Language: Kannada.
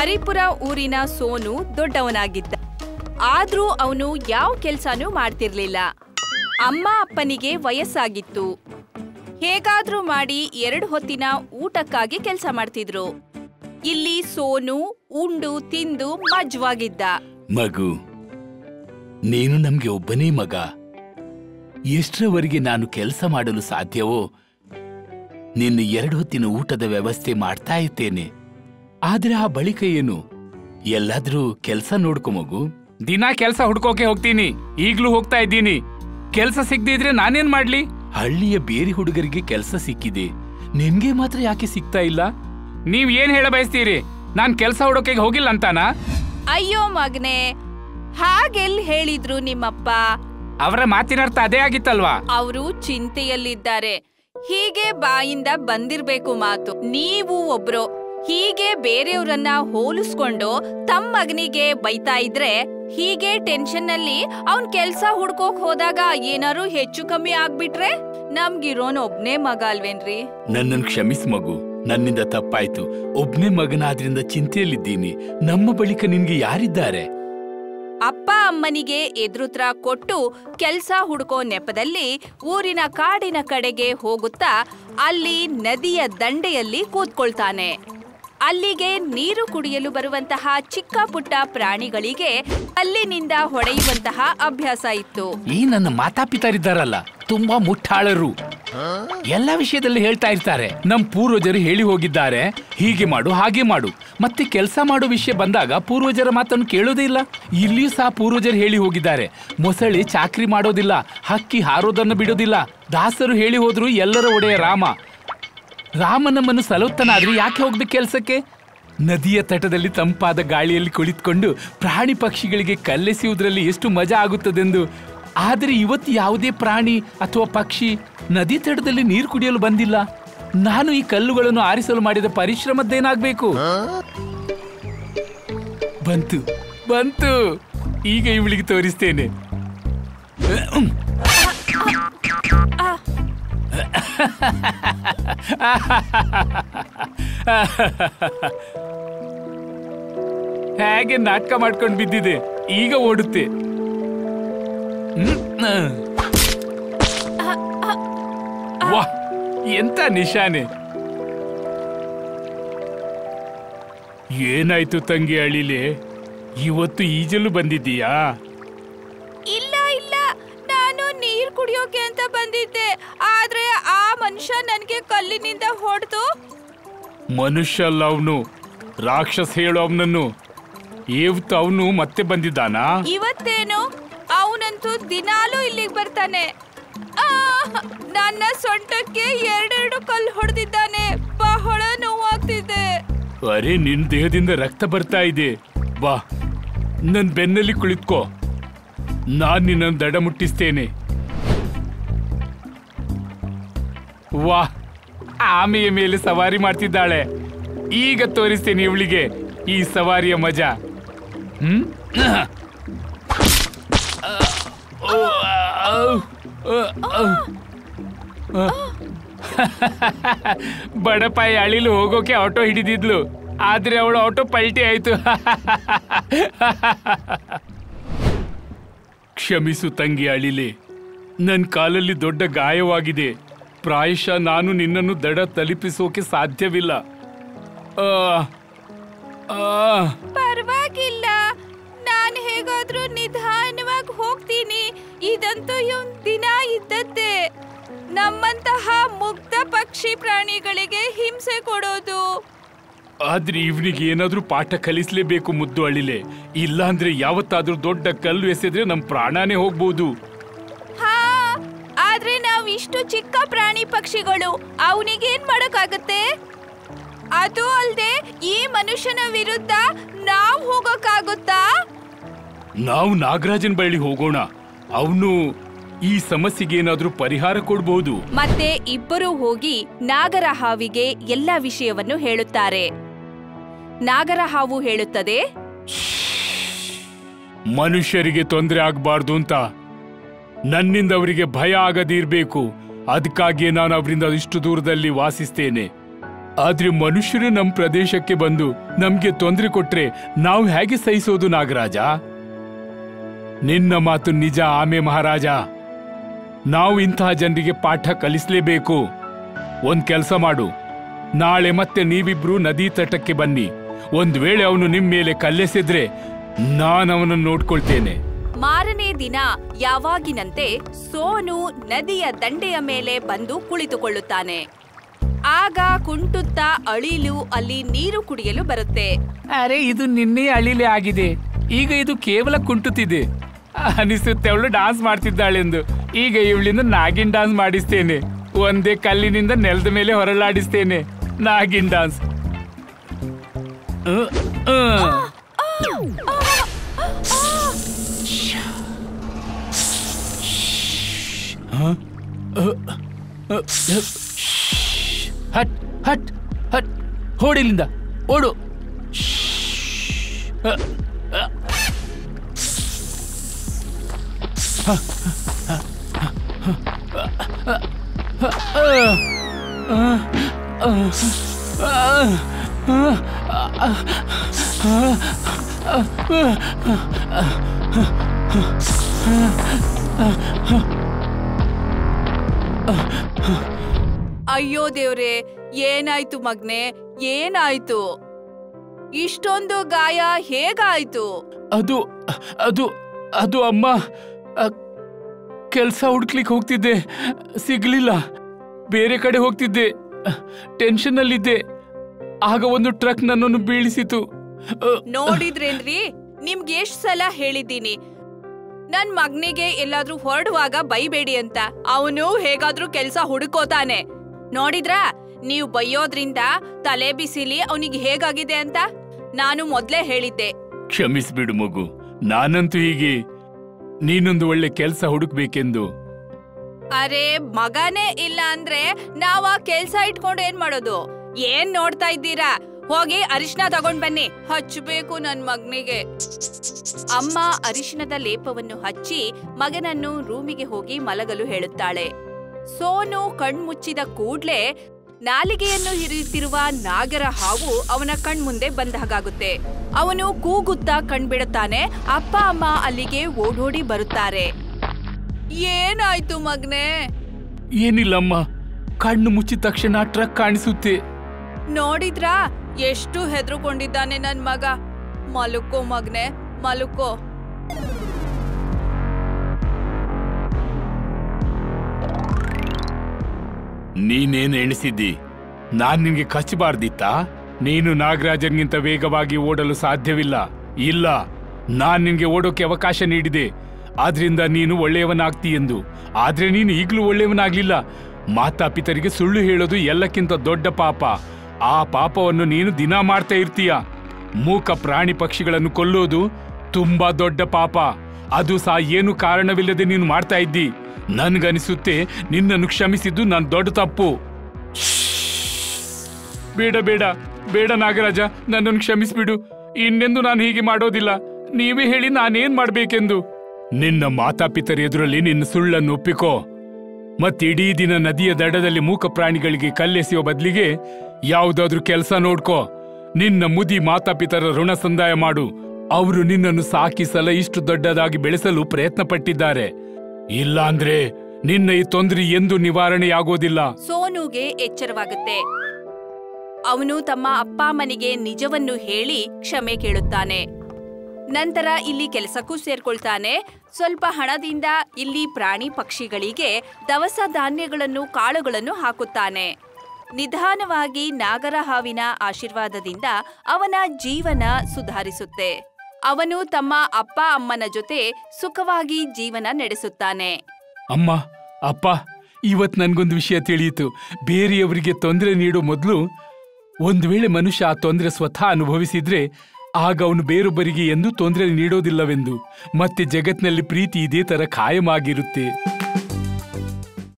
ಹರಿಪುರ ಊರಿನ ಸೋನು ದೊಡ್ಡವನಾಗಿದ್ದ ಆದ್ರೂ ಅವನು ಯಾವ ಕೆಲ್ಸನೂ ಮಾಡ್ತಿರ್ಲಿಲ್ಲ ಅಮ್ಮ ಅಪ್ಪನಿಗೆ ವಯಸ್ಸಾಗಿತ್ತು ಹೇಗಾದ್ರೂ ಮಾಡಿ ಎರಡು ಹೊತ್ತಿನ ಊಟಕ್ಕಾಗಿ ಕೆಲಸ ಮಾಡ್ತಿದ್ರು ಇಲ್ಲಿ ಸೋನು ಉಂಡು ತಿಂದು ಮಜ್ವಾಗಿದ್ದ ಮಗು ನೀನು ನಮ್ಗೆ ಒಬ್ಬನೇ ಮಗ ಎಷ್ಟರವರೆಗೆ ನಾನು ಕೆಲಸ ಮಾಡಲು ಸಾಧ್ಯವೋ ನಿನ್ನ ಎರಡು ಹೊತ್ತಿನ ಊಟದ ವ್ಯವಸ್ಥೆ ಮಾಡ್ತಾ ಇದ್ದೇನೆ ಆದ್ರೆ ಆ ಬಳಿಕ ಏನು ಎಲ್ಲಾದ್ರೂ ಕೆಲಸ ನೋಡ್ಕೊ ಮಗು ದಿನ ಕೆಲ್ಸ ಹುಡ್ಕೋಕೆ ಹೋಗ್ತೀನಿ ಈಗ್ಲೂ ಹೋಗ್ತಾ ಇದ್ದೀನಿ ಕೆಲ್ಸ ಸಿಗ್ದಿದ್ರೆ ನಾನೇನ್ ಮಾಡ್ಲಿ ಹಳ್ಳಿಯ ಬೇರೆ ಹುಡುಗರಿಗೆ ಕೆಲಸ ಸಿಕ್ಕಿದೆ ನಿನ್ಗೆ ಮಾತ್ರ ಯಾಕೆ ಸಿಗ್ತಾ ಇಲ್ಲ ನೀವ್ ಏನ್ ಹೇಳ ಬಯಸ್ತೀರಿ ನಾನ್ ಕೆಲ್ಸ ಹುಡೋಕೆ ಹೋಗಿಲ್ಲ ಅಂತಾನಾ ಅಯ್ಯೋ ಮಗನೇ ಹಾಗೆಲ್ ಹೇಳಿದ್ರು ನಿಮ್ಮಪ್ಪ ಅವರ ಮಾತಿನ ಅರ್ಥ ಅದೇ ಆಗಿತ್ತಲ್ವಾ ಅವರು ಚಿಂತೆಯಲ್ಲಿದ್ದಾರೆ ಹೀಗೆ ಬಾಯಿಂದ ಬಂದಿರ್ಬೇಕು ಮಾತು ನೀವು ಒಬ್ರು ಹೀಗೆ ಬೇರೆಯವ್ರನ್ನ ಹೋಲಿಸ್ಕೊಂಡು ತಮ್ಮ ಮಗನಿಗೆ ಬೈತಾ ಇದ್ರೆ ಹೀಗೆ ಟೆನ್ಷನ್ ನಲ್ಲಿ ಅವನ್ ಕೆಲ್ಸ ಹುಡ್ಕೋಕ್ ಹೋದಾಗ ಏನಾರು ಹೆಚ್ಚು ಕಮ್ಮಿ ಆಗ್ಬಿಟ್ರೆ ನಮ್ಗಿರೋನ್ ಒಬ್ನೇ ಮಗ ಅಲ್ವೇನ್ರಿ ನನ್ನನ್ನು ಕ್ಷಮಿಸ್ ಮಗು ನನ್ನಿಂದ ತಪ್ಪಾಯ್ತು ಒಬ್ನೇ ಮಗನಾದ್ರಿಂದ ಚಿಂತೆಯಲ್ಲಿದ್ದೀನಿ ನಮ್ಮ ಬಳಿಕ ನಿನ್ಗೆ ಯಾರಿದ್ದಾರೆ ಅಪ್ಪ ಅಮ್ಮನಿಗೆ ಎದುರುತ್ರ ಕೊಟ್ಟು ಕೆಲ್ಸ ಹುಡುಕೋ ನೆಪದಲ್ಲಿ ಊರಿನ ಕಾಡಿನ ಕಡೆಗೆ ಹೋಗುತ್ತಾ ಅಲ್ಲಿ ನದಿಯ ದಂಡೆಯಲ್ಲಿ ಕೂತ್ಕೊಳ್ತಾನೆ ಅಲ್ಲಿಗೆ ನೀರು ಕುಡಿಯಲು ಬರುವಂತಹ ಚಿಕ್ಕ ಪುಟ್ಟ ಪ್ರಾಣಿಗಳಿಗೆ ಅಲ್ಲಿನಿಂದ ಹೊಡೆಯುವಂತಹ ಅಭ್ಯಾಸ ಇತ್ತು ಈ ನನ್ನ ಮಾತಾಪಿತರಿದ್ದಾರಲ್ಲ ತುಂಬಾ ಮುಟ್ಟಾಳರು ಎಲ್ಲ ವಿಷಯದಲ್ಲಿ ಹೇಳ್ತಾ ಇರ್ತಾರೆ ನಮ್ ಪೂರ್ವಜರು ಹೇಳಿ ಹೋಗಿದ್ದಾರೆ ಹೀಗೆ ಮಾಡು ಹಾಗೆ ಮಾಡು ಮತ್ತೆ ಕೆಲಸ ಮಾಡೋ ವಿಷಯ ಬಂದಾಗ ಪೂರ್ವಜರ ಮಾತನ್ನು ಕೇಳೋದೇ ಇಲ್ಲ ಇಲ್ಲಿಯೂ ಸಹ ಪೂರ್ವಜರು ಹೇಳಿ ಹೋಗಿದ್ದಾರೆ ಮೊಸಳೆ ಚಾಕ್ರಿ ಮಾಡೋದಿಲ್ಲ ಹಕ್ಕಿ ಹಾರೋದನ್ನು ಬಿಡೋದಿಲ್ಲ ದಾಸರು ಹೇಳಿ ಹೋದ್ರು ಎಲ್ಲರ ಒಡೆಯ ರಾಮ ರಾಮ ನಮ್ಮನ್ನು ಸಲೋತ್ತನಾದ್ರೆ ಯಾಕೆ ಹೋಗ್ಬೇಕು ಕೆಲ್ಸಕ್ಕೆ ನದಿಯ ತಟದಲ್ಲಿ ತಂಪಾದ ಗಾಳಿಯಲ್ಲಿ ಕುಳಿತುಕೊಂಡು ಪ್ರಾಣಿ ಪಕ್ಷಿಗಳಿಗೆ ಕಲ್ಲೆಸೆಯುವುದರಲ್ಲಿ ಎಷ್ಟು ಮಜಾ ಆಗುತ್ತದೆಂದು ಆದರೆ ಇವತ್ತು ಯಾವುದೇ ಪ್ರಾಣಿ ಅಥವಾ ಪಕ್ಷಿ ನದಿ ತಟದಲ್ಲಿ ನೀರು ಕುಡಿಯಲು ಬಂದಿಲ್ಲ ನಾನು ಈ ಕಲ್ಲುಗಳನ್ನು ಆರಿಸಲು ಮಾಡಿದ ಪರಿಶ್ರಮದ್ದೇನಾಗ್ಬೇಕು ಬಂತು ಬಂತು ಈಗ ಇವಳಿಗೆ ತೋರಿಸ್ತೇನೆ ಹೇಗೆ ನಾಟಕ ಮಾಡ್ಕೊಂಡು ಬಿದ್ದಿದೆ ಈಗ ಓಡುತ್ತೆ ಹ್ಮ್. ವಾಹ್ ಎಂತ ನಿಶಾನೆ ಏನಾಯ್ತು ತಂಗಿ ಅಳಿಲೆ ಇವತ್ತು ಈಜಲು ಬಂದಿದ್ದೀಯಾ ಇಲ್ಲ ಇಲ್ಲ ನಾನು ನೀರ್ ಕುಡಿಯೋಕೆ ಅಂತ ಬಂದಿದ್ದೆ ಆದ್ರೆ ಆ ಮನುಷ್ಯ ನನ್ಗೆ ಕಲ್ಲಿನಿಂದ ಹೊಡೆದು ಮನುಷ್ಯ ಅಲ್ಲ ಅವನು ರಾಕ್ಷಸ ಹೇಳು ಅವನನ್ನು ಇವತ್ತು ಅವನು ಮತ್ತೆ ಬಂದಿದ್ದಾನಾ ಇವತ್ತೇನು ಅವನಂತೂ ದಿನಾಲೂ ಇಲ್ಲಿಗೆ ಬರ್ತಾನೆ ಆ, ನನ್ನ ಸೊಂಟಕ್ಕೆ ಎರಡೆರಡು ಕಲ್ಲು ಹೊಡೆದಿದ್ದಾನೆ ಬಹಳ ನೋವಾಗ್ತಿದೆ ಅರೆ ನಿನ್ ದೇಹದಿಂದ ರಕ್ತ ಬರ್ತಾ ಇದೆ ಬಾ ನನ್ ಬೆನ್ನಲ್ಲಿ ಕುಳಿತ್ಕೋ ನಾನ್ ನಿನ್ನ ದಡ ಮುಟ್ಟಿಸ್ತೇನೆ ವಾ ಆಮೆಯ ಮೇಲೆ ಸವಾರಿ ಮಾಡ್ತಿದ್ದಾಳೆ ಈಗ ತೋರಿಸ್ತೇನೆ ಇವಳಿಗೆ ಈ ಸವಾರಿಯ ಮಜಾ ಹ್ಮ್ ಓ, ಔ, ಓ, ಔ. ಬಡಪಾಯಿ ಅಳಿಲು ಹೋಗೋಕೆ ಆಟೋ ಹಿಡಿದಿದ್ಲು ಆದ್ರೆ ಅವಳು ಆಟೋ ಪಲ್ಟಿ ಆಯ್ತು ಕ್ಷಮಿಸು ತಂಗಿ ಅಳಿಲೆ ನನ್ನ ಕಾಲಲ್ಲಿ ದೊಡ್ಡ ಗಾಯವಾಗಿದೆ ಪ್ರಾಯಶಃ ನಾನು ನಿನ್ನನ್ನು ದಡ ತಲುಪಿಸೋಕೆ ಸಾಧ್ಯವಿಲ್ಲ ಆ, ಆ, ಪರವಾಗಿಲ್ಲ ನಾನು ಹೇಗಾದ್ರೂ ನಿಧಾನವಾಗಿ ಹೋಗ್ತೀನಿ ಇದಂತೂ ಇವನ್ ದಿನ ಇದ್ದದ್ದೇ ನಮ್ಮಂತಹ ಮುಗ್ಧ ಪಕ್ಷಿ ಪ್ರಾಣಿಗಳಿಗೆ ಹಿಂಸೆ ಕೊಡೋದು ಆದ್ರೆ ಇವನಿಗೆ ಏನಾದ್ರೂ ಪಾಠ ಕಲಿಸ್ಲೇಬೇಕು ಮುದ್ದು ಅಳಿಲೆ ಇಲ್ಲಾಂದ್ರೆ ಯಾವತ್ತಾದ್ರೂ ದೊಡ್ಡ ಕಲ್ಲು ಎಸೆದ್ರೆ ನಮ್ ಪ್ರಾಣನೇ ಹೋಗ್ಬೋದು ಹಾ ಆದ್ರೆ ನಾವ್ ಇಷ್ಟು ಚಿಕ್ಕ ಪ್ರಾಣಿ ಪಕ್ಷಿಗಳು ಅವನಿಗೇನ್ ಮಾಡಕ್ಕಾಗತ್ತೆ ಅದು ಅಲ್ದೆ ಈ ಮನುಷ್ಯನ ವಿರುದ್ಧ ನಾವ್ ಹೋಗಕ್ಕಾಗುತ್ತಾ ನಾವು ನಾಗರಾಜನ್ ಬಳಿ ಹೋಗೋಣ ಅವನು ಈ ಸಮಸ್ಯೆಗೆ ಏನಾದ್ರೂ ಪರಿಹಾರ ಕೊಡ್ಬೋದು ಮತ್ತೆ ಇಬ್ಬರೂ ಹೋಗಿ ನಾಗರ ಹಾವಿಗೆ ಎಲ್ಲ ವಿಷಯವನ್ನು ಹೇಳುತ್ತಾರೆ ನಾಗರ ಹಾವು ಹೇಳುತ್ತದೆ ಮನುಷ್ಯರಿಗೆ ತೊಂದರೆ ಆಗ್ಬಾರ್ದು ಅಂತ ನನ್ನಿಂದ ಅವರಿಗೆ ಭಯ ಆಗದಿರ್ಬೇಕು ಅದಕ್ಕಾಗಿಯೇ ನಾನು ಅವರಿಂದ ಇಷ್ಟು ದೂರದಲ್ಲಿ ವಾಸಿಸ್ತೇನೆ ಆದ್ರೆ ಮನುಷ್ಯರು ನಮ್ ಪ್ರದೇಶಕ್ಕೆ ಬಂದು ನಮ್ಗೆ ತೊಂದರೆ ಕೊಟ್ರೆ ನಾವು ಹೇಗೆ ಸಹಿಸೋದು ನಾಗರಾಜ ನಿನ್ನ ಮಾತು ನಿಜ ಆಮೆ ಮಹಾರಾಜ ನಾವು ಇಂತಹ ಜನರಿಗೆ ಪಾಠ ಕಲಿಸ್ಲೇಬೇಕು ಒಂದ್ ಕೆಲಸ ಮಾಡು ನಾಳೆ ಮತ್ತೆ ನೀವಿಬ್ರು ನದಿ ತಟಕ್ಕೆ ಬನ್ನಿ ಒಂದ್ ವೇಳೆ ಅವನು ನಿಮ್ ಮೇಲೆ ಕಲ್ಲೆಸೆದ್ರೆ ನಾನು ಅವನನ್ನು ನೋಡ್ಕೊಳ್ತೇನೆ ಮಾರನೇ ದಿನ ಯಾವಾಗಿನಂತೆ ಸೋನು ನದಿಯ ದಂಡೆಯ ಮೇಲೆ ಬಂದು ಕುಳಿತುಕೊಳ್ಳುತ್ತಾನೆ ಆಗ ಕುಂಟುತ್ತಾ ಅಳಿಲು ಅಲ್ಲಿ ನೀರು ಕುಡಿಯಲು ಬರುತ್ತೆ ಅರೆ ಇದು ನಿನ್ನೆ ಅಳಿಲೆ ಆಗಿದೆ ಈಗ ಇದು ಕೇವಲ ಕುಂಟುತ್ತಿದೆ ಅನಿಸುತ್ತೆ ಅವಳು ಡಾನ್ಸ್ ಮಾಡ್ತಿದ್ದಾಳೆಂದು ಈಗ ಇವಳಿಂದ ನಾಗಿನ್ ಡಾನ್ಸ್ ಮಾಡಿಸ್ತೇನೆ ಒಂದೇ ಕಲ್ಲಿನಿಂದ ನೆಲದ ಮೇಲೆ ಹೊರಳಾಡಿಸ್ತೇನೆ ನಾಗಿನ್ ಡಾನ್ಸ್ ಅಹ್, ಅಹ್. ಹ? ಅಹ್, ಅಹ್, ಅಹ್. ಹಟ್ ಹಟ್ ಹಟ್ ಓಡಿಲಿಂದ ಓಡು ಅಹ್, ಅಹ್. ಅಯ್ಯೋ ದೇವ್ರೆ ಏನಾಯ್ತು ಮಗ್ನೆ ಏನಾಯ್ತು ಇಷ್ಟೊಂದು ಗಾಯ ಹೇಗಾಯ್ತು ಅದು ಅದು ಅದು ಅಮ್ಮ ಕೆಲಸ ಹುಡ್ಕ್ಲಿಕ್ಕೆ ಹೋಗ್ತಿದ್ದೆ ಸಿಗ್ಲಿಲ್ಲ ಬೇರೆ ಕಡೆ ಹೋಗ್ತಿದ್ದೆ ಟೆನ್ಷನ್ ಅಲ್ಲಿದ್ದೆ ಆಗ ಒಂದು ಟ್ರಕ್ ನನ್ನನ್ನು ಬೀಳಿಸಿತು ಅಹ್, ನೋಡಿದ್ರೇನ್ರಿ ನಿಮ್ಗೆ ಎಷ್ಟ್ ಸಲ ಹೇಳಿದ್ದೀನಿ ನನ್ ಮಗ್ನಿಗೆ ಎಲ್ಲಾದ್ರೂ ಹೊರಡುವಾಗ ಬೈಬೇಡಿ ಅಂತ ಅವನು ಹೇಗಾದ್ರೂ ಕೆಲ್ಸ ಹುಡುಕೋತಾನೆ ನೋಡಿದ್ರಾ ನೀವು ಬೈಯೋದ್ರಿಂದ ತಲೆ ಬಿಸಿಲಿ ಅವನಿಗೆ ಹೇಗಾಗಿದೆ ಅಂತ ನಾನು ಮೊದ್ಲೇ ಹೇಳಿದ್ದೆ ಕ್ಷಮಿಸ್ಬಿಡು ಮಗು ನಾನಂತೂ ಹೀಗೆ ನೀನೊಂದು ಒಳ್ಳೆ ಕೆಲಸ ಹುಡುಕ್ಬೇಕೆಂದು ಅರೆ ಮಗನೇ ಇಲ್ಲ ಅಂದ್ರೆ ನಾವ್ ಆ ಕೆಲ್ಸ ಇಟ್ಕೊಂಡು ಏನ್ ಮಾಡೋದು ಏನ್ ನೋಡ್ತಾ ಇದ್ದೀರಾ ಹೋಗಿ ಅರಿಶಿನ ತಗೊಂಡ್ ಬನ್ನಿ ಹಚ್ಬೇಕು ನನ್ ಮಗನಿಗೆ ಅಮ್ಮ ಅರಿಶಿನದ ಲೇಪವನ್ನು ಹಚ್ಚಿ ಮಗನನ್ನು ರೂಮಿಗೆ ಹೋಗಿ ಮಲಗಲು ಹೇಳುತ್ತಾಳೆ ಸೋನು ಕಣ್ಮುಚ್ಚಿದ ಕೂಡ್ಲೆ ನಾಲಿಗೆಯನ್ನು ಹಿರಿಯುತ್ತಿರುವ ನಾಗರ ಹಾವು ಅವನ ಕಣ್ಮುಂದೆ ಬಂದ ಹಾಗಾಗುತ್ತೆ ಅವನು ಕೂಗುತ್ತಾ ಕಣ್ಬಿಡುತ್ತಾನೆ ಅಪ್ಪ ಅಮ್ಮ ಅಲ್ಲಿಗೆ ಓಡೋಡಿ ಬರುತ್ತಾರೆ ಏನಾಯ್ತು ಮಗ್ನೆ ಏನಿಲ್ಲಮ್ಮ ಕಣ್ಣು ಮುಚ್ಚಿದ ತಕ್ಷಣ ಟ್ರಕ್ ಕಾಣಿಸುತ್ತೆ ನೋಡಿದ್ರಾ ಎಷ್ಟು ಹೆದರುಕೊಂಡಿದ್ದಾನೆ ನನ್ ಮಗ ಮಲುಕೋ ಮಗ್ನೆ ಮಲುಕೋ ನೀನೇನ್ ಎಣಿಸಿದ್ದಿ ನಾನ್ ನಿನ್ಗೆ ಕಚ್ಚಬಾರ್ದಿತ್ತಾ ನೀನು ನಾಗರಾಜನ್ಗಿಂತ ವೇಗವಾಗಿ ಓಡಲು ಸಾಧ್ಯವಿಲ್ಲ ಇಲ್ಲ ನಾನ್ ನಿನ್ಗೆ ಓಡೋಕೆ ಅವಕಾಶ ನೀಡಿದೆ ಆದ್ರಿಂದ ನೀನು ಒಳ್ಳೆಯವನಾಗ್ತಿ ಎಂದು ಆದ್ರೆ ನೀನು ಈಗ್ಲೂ ಒಳ್ಳೆಯವನಾಗ್ಲಿಲ್ಲ ಮಾತಾಪಿತರಿಗೆ ಸುಳ್ಳು ಹೇಳೋದು ಎಲ್ಲಕ್ಕಿಂತ ದೊಡ್ಡ ಪಾಪ ಆ ಪಾಪವನ್ನು ನೀನು ದಿನ ಮಾಡ್ತಾ ಇರ್ತೀಯ ಮೂಕ ಪ್ರಾಣಿ ಪಕ್ಷಿಗಳನ್ನು ಕೊಲ್ಲೋದು ತುಂಬಾ ದೊಡ್ಡ ಪಾಪ ಅದು ಸಹ ಏನು ಕಾರಣವಿಲ್ಲದೆ ನೀನು ಮಾಡ್ತಾ ಇದ್ದಿ ನನ್ಗನಿಸುತ್ತೆ ನಿನ್ನನ್ನು ಕ್ಷಮಿಸಿದ್ದು ನನ್ನ ದೊಡ್ಡ ತಪ್ಪು ಬೇಡ ಬೇಡ ಬೇಡ ನಾಗರಾಜ ನನ್ನನ್ನು ಕ್ಷಮಿಸ್ಬಿಡು ಇನ್ನೆಂದು ನಾನು ಹೀಗೆ ಮಾಡೋದಿಲ್ಲ ನೀವೇ ಹೇಳಿ ನಾನೇನ್ ಮಾಡ್ಬೇಕೆಂದು ನಿನ್ನ ಮಾತಾಪಿತರ ಎದುರಲ್ಲಿ ನಿನ್ನ ಸುಳ್ಳನ್ನು ಒಪ್ಪಿಕೋ ಮತ್ತಿಡೀ ದಿನ ನದಿಯ ದಡದಲ್ಲಿ ಮೂಕ ಪ್ರಾಣಿಗಳಿಗೆ ಕಲ್ಲೆಸೆಯುವ ಬದಲಿಗೆ ಯಾವುದಾದ್ರೂ ಕೆಲಸ ನೋಡ್ಕೋ ನಿನ್ನ ಮುದಿ ಮಾತಾಪಿತರ ಋಣ ಸಂದಾಯ ಮಾಡು ಅವರು ನಿನ್ನನ್ನು ಸಾಕಿ ಸಲ ಇಷ್ಟು ದೊಡ್ಡದಾಗಿ ಬೆಳೆಸಲು ಪ್ರಯತ್ನ ಪಟ್ಟಿದ್ದಾರೆ ಇಲ್ಲಾಂದ್ರೆ ನಿನ್ನ ಈ ತೊಂದರೆ ಎಂದು ನಿವಾರಣೆಯಾಗೋದಿಲ್ಲ ಸೋನುಗೆ ಎಚ್ಚರವಾಗುತ್ತೆ ಅವನು ತಮ್ಮ ಅಪ್ಪ ಅಮ್ಮನಿಗೆ ನಿಜವನ್ನು ಹೇಳಿ ಕ್ಷಮೆ ಕೇಳುತ್ತಾನೆ ನಂತರ ಇಲ್ಲಿ ಕೆಲಸಕ್ಕೂ ಸೇರ್ಕೊಳ್ತಾನೆ ಸ್ವಲ್ಪ ಹಣದಿಂದ ಇಲ್ಲಿ ಪ್ರಾಣಿ ಪಕ್ಷಿಗಳಿಗೆ ದವಸ ಧಾನ್ಯಗಳನ್ನು ಕಾಳುಗಳನ್ನು ಹಾಕುತ್ತಾನೆ ನಿಧಾನವಾಗಿ ನಾಗರ ಹಾವಿನ ಆಶೀರ್ವಾದದಿಂದ ಅವನ ಜೀವನ ಸುಧಾರಿಸುತ್ತೆ ಅವನು ತಮ್ಮ ಅಪ್ಪ ಅಮ್ಮನ ಜೊತೆ ಸುಖವಾಗಿ ಜೀವನ ನಡೆಸುತ್ತಾನೆ ಅಮ್ಮ ಅಪ್ಪ ಇವತ್ ನನ್ಗೊಂದು ವಿಷಯ ತಿಳಿಯಿತು ಬೇರೆಯವರಿಗೆ ತೊಂದರೆ ನೀಡೋ ಮೊದಲು ಒಂದು ವೇಳೆ ಮನುಷ್ಯ ಆ ತೊಂದರೆ ಸ್ವತಃ ಅನುಭವಿಸಿದ್ರೆ ಆಗ ಅವನು ಬೇರೊಬ್ಬರಿಗೆ ಎಂದೂ ತೊಂದರೆ ನೀಡೋದಿಲ್ಲವೆಂದು ಮತ್ತೆ ಜಗತ್ನಲ್ಲಿ ಪ್ರೀತಿ ಇದೇ ತರ ಖಾಯಮಾಗಿರುತ್ತೆ